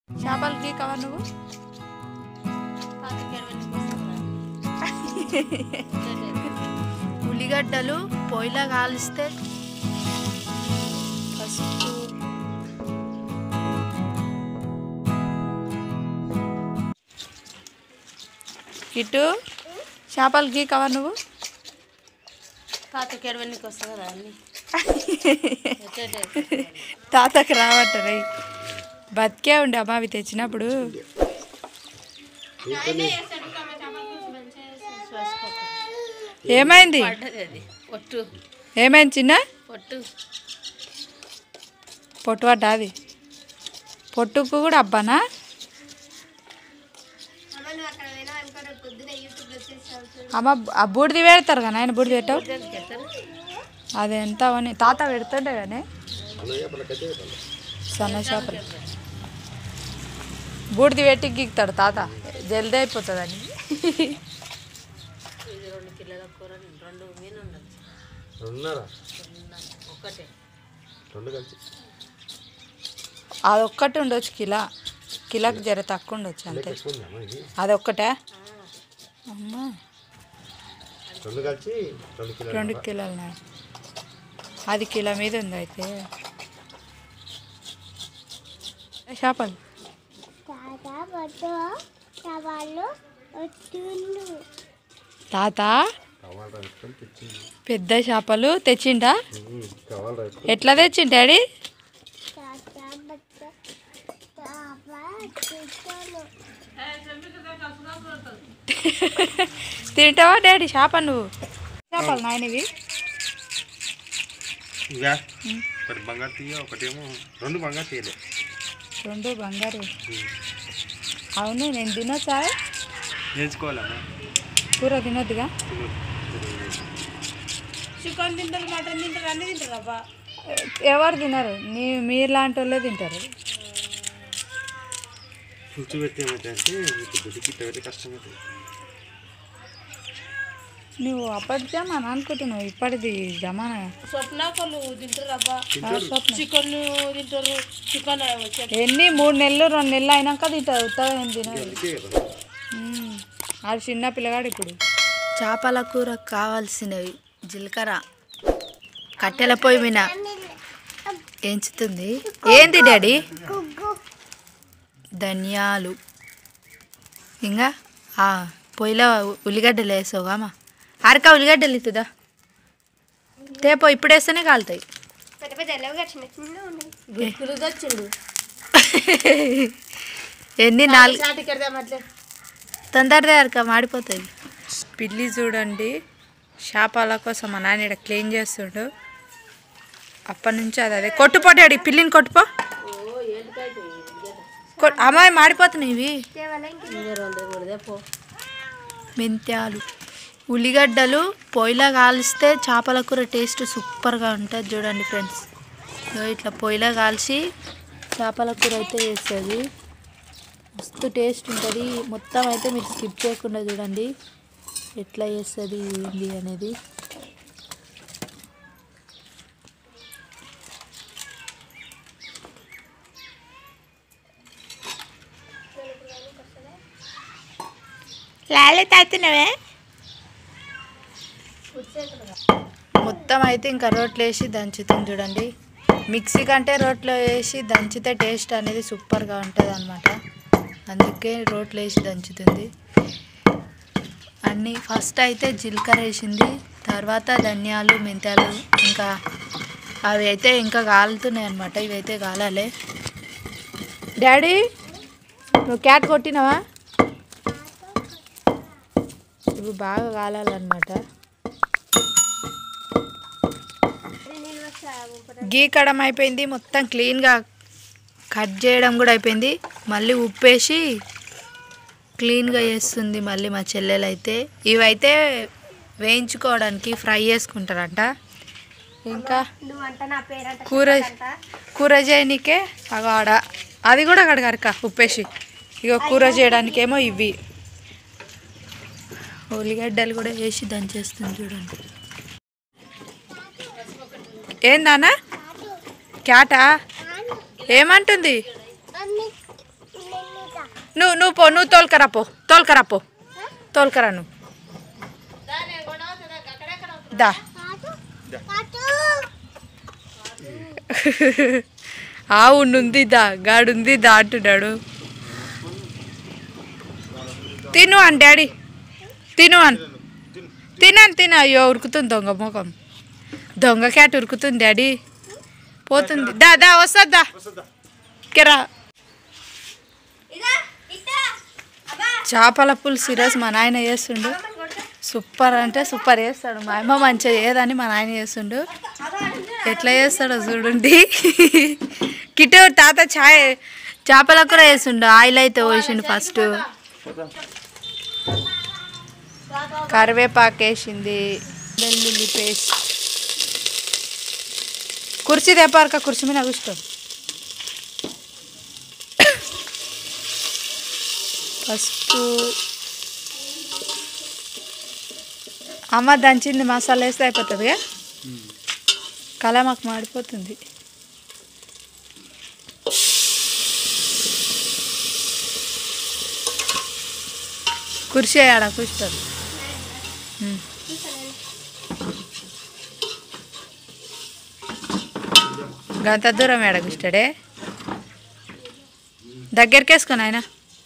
చేపలు గీకవా నువ్వు ఉల్లిగడ్డలు పొయ్యిలో కాలిస్తే పసుపు కిట్టు చేపలు గీకవా నువ్వు తాత కెడవనికి వస్తుంది కదా అన్ని తాతకి రావట్టరై బతికే ఉండే అమ్మ అవి తెచ్చినప్పుడు ఏమైంది పడ్డది అది పొట్టు ఏమైంది చిన్న పొట్టు పొట్టు పడ్డా అది పొట్టుకు కూడా అబ్బానా అమ్మ ఆ బూడిది పెడతారు కదా ఆయన బూడిది పెట్టావు అది ఎంత అని తాత పెడుతుండే కానీ సన్న చేపలు బూడిది పెట్టి గీకుతాడు తాత జల్దీ అయిపోతుంది అని ఇది రెండు కిలోల కూర రెండు మీను ఉండదు రెండున్నర ఒకటే రెండు కలిసి అది ఒక్కటి ఉండొచ్చు కిలో కిలోకి జర తక్కువ ఉండొచ్చు అంతే ఎక్కువ ఉందమ్మా ఇది అది ఒక్కటే అమ్మా రెండు కలిసి రెండు కిలోలు రెండు కిలోలు అది కిలో మీద ఉంది అయితే ఏ చేపలు తాత కవాలు రైతుకొని తెచ్చింది పెద్ద చేపలు తెచ్చిండా కవాలు రైతు ఎట్లా తెచ్చిండు డాడీ తింటావా డాడీ చేప నువ్వు చేపలు నాయనవి ఇవా ఒకటి బంగారు తీయ ఒకటేమో రెండు బంగారు తీయలే రెండు బంగారు అవును నేను తినొచ్చా నేర్చుకోవాలమ్మా కూర తినొద్దుగా చికెన్ తింటారు మటన్ తింటారు అన్ని తింటారు అబ్బా ఎవరు తినరు నీ మీరు లాంటి వాళ్ళే తింటారు పులుసు పెట్టి ఏమైతే మీకు దుడికి పెడితే కష్టమవుతుంది నువ్వు అప్పటి జమానా అనుకుంటున్నావు ఇప్పటిది జమానా స్వప్నాకలు తింటారు అబ్బా ఆ స్వప్న. చికెన్ తింటారు చికెన్ ఎన్ని మూడు నెలలు రెండు నెలలు అయినాక తింటారు ఉత్తగా ఏం తినరు అందుకే కదా మ్మ్. ఆడు చిన్న పిల్లగాడు ఇప్పుడు చేపల కూర కావాల్సినవి జీలకర్ర కట్టెల పొయ్యి మీద ఎంచుతుంది ఏంది డాడీ ధనియాలు ఇంకా ఆ, పొయ్యిలో ఉల్లిగడ్డలు వేసావుగామా అరక ఉల్లిగడ్డలు ఇస్తుందా తేపో ఇప్పుడు వేస్తేనే కాలుతాయి గుర్తులు తెచ్చిండు ఎన్ని నాలుగు చాటికి వెళ్దామట్లే తొందరగా అరక మాడిపోతాయి పిల్లి చూడండి చేపల కోసం మా నాన్న ఈడ క్లీన్ చేస్తుండు అప్పటి నుంచి అది అదే కొట్టుపోటాడు ఈ పిల్లిని కొట్టుపో కొట్- అమ్మాయి మాడిపోతున్నాయి ఇవి పో మెంత్యాలు ఉల్లిగడ్డలు పొయ్యిలో కాలిస్తే చేపల కూర టేస్ట్ సూపర్గా ఉంటుంది చూడండి ఫ్రెండ్స్ ఇగో ఇట్లా పొయ్యిలో కాల్చి చేపల కూర అయితే వేస్తుంది మస్తు టేస్ట్ ఉంటుంది మొత్తం అయితే మీరు స్కిప్ చేయకుండా చూడండి ఎట్లా చేస్తుంది ఏంది అనేది లాలే తాగుతున్నావే మొత్తం అయితే ఇంకా రోట్లో వేసి దంచుతుంది చూడండి మిక్సీ కంటే రోట్లో వేసి దంచితే టేస్ట్ అనేది సూపర్గా ఉంటుంది అనమాట అందుకే రోట్లో వేసి దంచుతుంది అన్నీ ఫస్ట్ అయితే జీలకర్ర వేసింది తర్వాత ధనియాలు మెంతాలు ఇంకా అవి అయితే ఇంకా కాలుతున్నాయి అనమాట ఇవైతే కాలాలి డాడీ నువ్వు క్యాట్ కొట్టినావా ఇవి బాగా కాలాలన్నమాట గీకడం అయిపోయింది మొత్తం క్లీన్గా కట్ చేయడం కూడా అయిపోయింది మళ్ళీ ఉప్పేసి క్లీన్గా చేస్తుంది మళ్ళీ మా చెల్లెలు అయితే ఇవైతే వేయించుకోవడానికి ఫ్రై చేసుకుంటారంట ఇంకా కూర కూర చేయనికే అగో ఆడ అది కూడా కడగరక ఉప్పేసి ఇక కూర చేయడానికేమో ఇవి ఉల్లిగడ్డలు కూడా వేసి దంచేస్తుంది చూడండి ఏందానా క్యాటా ఏమంటుంది నువ్వు నువ్వు పో నువ్వు తోలుకరా పో తోలుకరా పో తోలుకరా నువ్వు దా ఆవు ఉంది దా గాడుంది దా అంటున్నాడు తిను అని డాడీ తిను అని తినని తిన అయ్యో ఉరుకుతుంది దొంగ ముఖం దొంగ క్యాట్ ఉరుకుతుంది డాడీ పోతుంది దా దా వస్తుందా కెరా చేపల పులుసు ఈరోజు మా నాయన చేస్తుండు సూపర్ అంటే సూపర్ చేస్తాడు మా అమ్మ మంచిగా చేయదని మా నాయన చేస్తుండు ఎట్లా చేస్తాడో చూడండి కిటు తాత ఛాయ్ చేపల కూర వేసిండు ఆయిల్ అయితే పోసిండు ఫస్ట్ కరివేపాకు వేసింది వెల్లుల్లి పేస్ట్ కుర్చీ తెప్పారక కుర్చీ మీద కూర్చో పసుపు అమ్మ దంచింది మసాలా వేస్తే అయిపోతుందిగా కళ మాకు మాడిపోతుంది కుర్చీ ఆడ కూర్చుంటుంది గంత దూరం ఏడ కూర్చాడే దగ్గరికి వేసుకొని ఆయన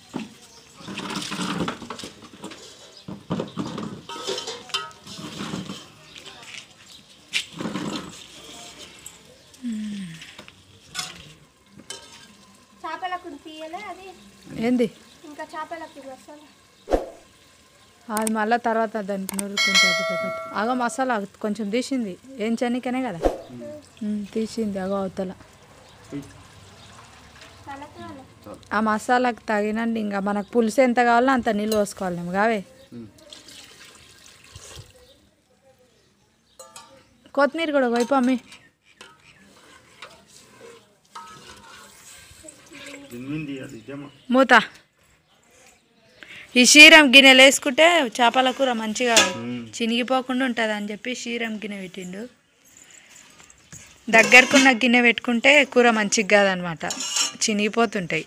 చేపలకు తీయలే అది ఏంది ఇంకా చేపలకు వస్తుంది అది మళ్ళీ తర్వాత దానికి నూరుకుంటే అయిపోతుంది. అగో మసాలా కొంచెం తీసింది ఏం చెనికనే కదా ఉమ్, తీసింది అగో అవతల ఆ మసాలాకు తగినండి ఇంకా మనకు పులుసు ఎంత కావాలో అంత నీళ్ళు పోసుకోవాలి మేము కావే కొత్తిమీర కూడా వైపు అమ్మి ఎనిమిది అది ఇదేమో మూత ఈ క్షీరం గిన్నెలు వేసుకుంటే చేపల కూర మంచిగా చినిగిపోకుండా ఉంటుంది అని చెప్పి క్షీరం గిన్నె పెట్టిండు దగ్గరకున్న గిన్నె పెట్టుకుంటే కూర మంచిగా కాదనమాట చినిగిపోతుంటాయి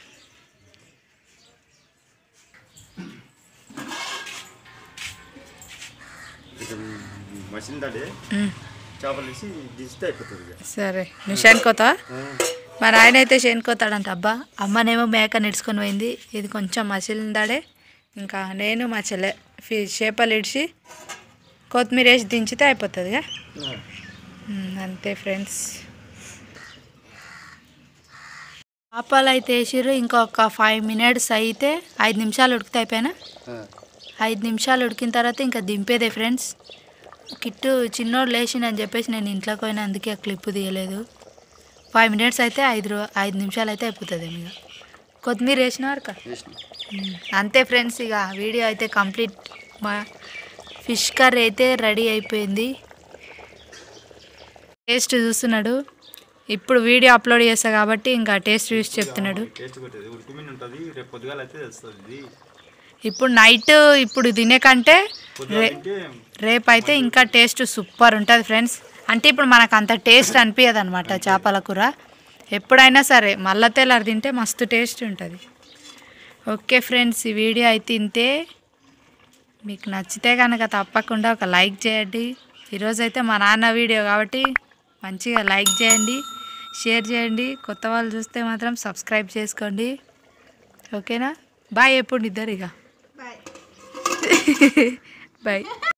ఇక మసిన దాడే ఉమ్, చేపలు వేసి దిస్తే అయిపోతుంది ఇక సరే నువ్వు శనుకోతా ఆ, మా నాయన అయితే శనుకోతాడంట అబ్బా అమ్మనేమో మేక నిడుచుకొని పోయింది ఇది కొంచెం మసిలిందాడే ఇంకా నేను మా చెల్లె ఫి చేపలు ఇడిచి కొత్తిమీర వేసి దించితే అయిపోతుందిగా ఆ. మ్మ్, అంతే ఫ్రెండ్స్ చేపలు అయితే వేసిర్రు ఇంకొక ఫైవ్ మినిట్స్ అయితే ఐదు నిమిషాలు ఉడికితే అయిపోయినా ఆ. ఐదు నిమిషాలు ఉడికిన తర్వాత ఇంకా దింపేదే ఫ్రెండ్స్ కిట్టు చిన్నోడు లేచిండని చెప్పేసి నేను ఇంట్లోకి పోయినా అందుకే ఆ క్లిప్ తీయలేదు ఫైవ్ మినిట్స్ అయితే ఐదు రో- ఐదు నిమిషాలు అయితే అయిపోతుంది ఇక కొత్తిమీర వేసినారు కా వేసిన. అంతే ఫ్రెండ్స్ ఇక వీడియో అయితే కంప్లీట్ మా ఫిష్ కర్రీ అయితే రెడీ అయిపోయింది టేస్ట్ చూస్తున్నాడు ఇప్పుడు వీడియో అప్లోడ్ చేస్తా కాబట్టి ఇంకా టేస్ట్ చూసి చెప్తున్నాడు టేస్ట్ కొట్టేది ఉడుకుమీన ఉంటుంది రేపు పొద్దుగాల అయితే తెలుస్తుంది ఇది ఇప్పుడు నైట్ ఇప్పుడు తినే కంటే పొద్దుగాల రే తింటే రేపు అయితే ఇంకా టేస్ట్ సూపర్ ఉంటుంది ఫ్రెండ్స్ అంటే ఇప్పుడు మనకు అంత టేస్ట్ అనిపించదు అనమాట చేపల కూర ఎప్పుడైనా సరే మళ్ళా తెల్లారి తింటే మస్తు టేస్ట్ ఉంటుంది ఓకే ఫ్రెండ్స్ ఈ వీడియో అయితే ఇంతే మీకు నచ్చితే కనుక తప్పకుండా ఒక లైక్ చేయండి ఈరోజు అయితే మా నాన్న వీడియో కాబట్టి మంచిగా లైక్ చేయండి షేర్ చేయండి కొత్త వాళ్ళు చూస్తే మాత్రం సబ్స్క్రైబ్ చేసుకోండి ఓకేనా బాయ్ ఎప్పుడు ఇద్దరు ఇక బాయ్ బాయ్